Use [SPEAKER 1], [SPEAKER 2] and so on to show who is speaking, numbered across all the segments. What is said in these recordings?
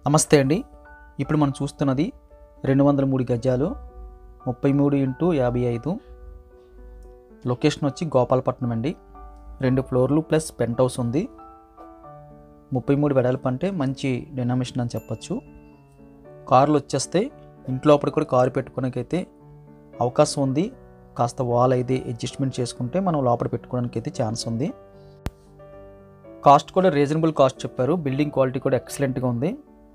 [SPEAKER 1] నమస్తే అండి ఇప్పుడు మనం చూస్తున్నది రెండు వందల మూడు గజాలు ముప్పై మూడు ఇంటూ యాభై ఐదు లొకేషన్ వచ్చి గోపాలపట్నం అండి రెండు ఫ్లోర్లు ప్లస్ పెంట్ హౌస్ ఉంది ముప్పై మూడు వెడల్పు అంటే మంచి డెనామినేషన్ అని చెప్పొచ్చు కార్లు వచ్చేస్తే ఇంట్లో అప్పుడు కూడా కారు పెట్టుకోవడానికైతే అవకాశం ఉంది కాస్త వాల్ అయితే అడ్జస్ట్మెంట్ చేసుకుంటే మనం లోపల పెట్టుకోవడానికి అయితే ఛాన్స్ ఉంది కాస్ట్ కూడా రీజనబుల్ కాస్ట్ చెప్పారు బిల్డింగ్ క్వాలిటీ కూడా ఎక్సలెంట్గా ఉంది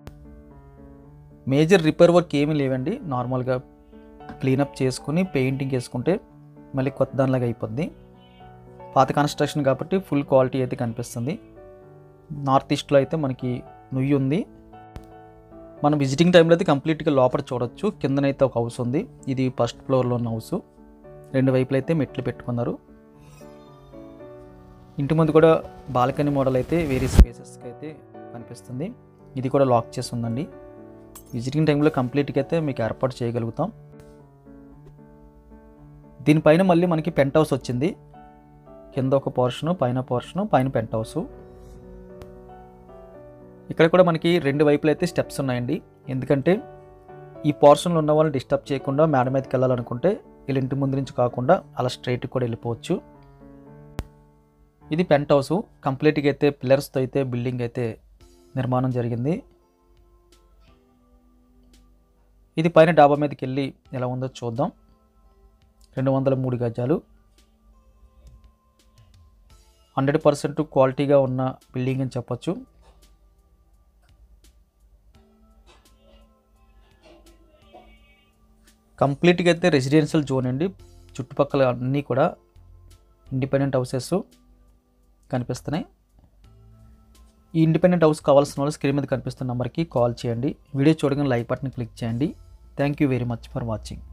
[SPEAKER 1] మేజర్ రిపేర్ వర్క్ ఏమీ లేవండి నార్మల్గా క్లీనప్ చేసుకుని పెయింటింగ్ వేసుకుంటే మళ్ళీ కొత్త దానిలాగా అయిపోద్ది పాత కన్స్ట్రక్షన్ కాబట్టి ఫుల్ క్వాలిటీ అయితే కనిపిస్తుంది నార్త్ ఈస్ట్లో అయితే మనకి నుయ్యి ఉంది మనం విజిటింగ్ టైంలో అయితే కంప్లీట్గా లోపల చూడొచ్చు కిందనైతే ఒక హౌస్ ఉంది ఇది ఫస్ట్ ఫ్లోర్లో ఉన్న హౌస్ రెండు వైపులు అయితే మెట్లు పెట్టుకున్నారు ఇంటి ముందు కూడా బాల్కనీ మోడల్ అయితే వేరే స్పేసెస్కి అయితే కనిపిస్తుంది ఇది కూడా లాక్ చేసి ఉందండి విజిటింగ్ టైంలో కంప్లీట్గా అయితే మీకు ఏర్పాటు చేయగలుగుతాం దీనిపైన మళ్ళీ మనకి పెంట్ హౌస్ వచ్చింది కింద ఒక పోర్షను పైన పోర్షను పైన పెంట్ హౌస్ ఇక్కడ కూడా మనకి రెండు వైపులు అయితే స్టెప్స్ ఉన్నాయండి ఎందుకంటే ఈ పోర్షన్లో ఉన్న వాళ్ళని డిస్టర్బ్ చేయకుండా మేడ మీదకి వెళ్ళాలనుకుంటే వీళ్ళ ఇంటి ముందు నుంచి కాకుండా అలా స్ట్రైట్కి కూడా వెళ్ళిపోవచ్చు ఇది పెంట్ హౌస్ కంప్లీట్గా అయితే పిల్లర్స్తో అయితే బిల్డింగ్ అయితే నిర్మాణం జరిగింది ఇది పైన డాబా మీదకి వెళ్ళి ఎలా ఉందో చూద్దాం రెండు వందల మూడు గజాలు హండ్రెడ్ పర్సెంట్ క్వాలిటీగా ఉన్న బిల్డింగ్ అని చెప్పొచ్చు కంప్లీట్గా అయితే రెసిడెన్షియల్ జోన్ అండి చుట్టుపక్కల అన్నీ కూడా ఇండిపెండెంట్ హౌసెస్ కనిపిస్తున్నాయి ఈ ఇండిపెండెంట్ హౌస్ కావాల్సిన వాళ్ళు స్క్రీన్ మీద కనిపిస్తున్న నెంబర్కి కాల్ చేయండి వీడియో చూడగానే లైక్ బటన్ క్లిక్ చేయండి thank you very much for watching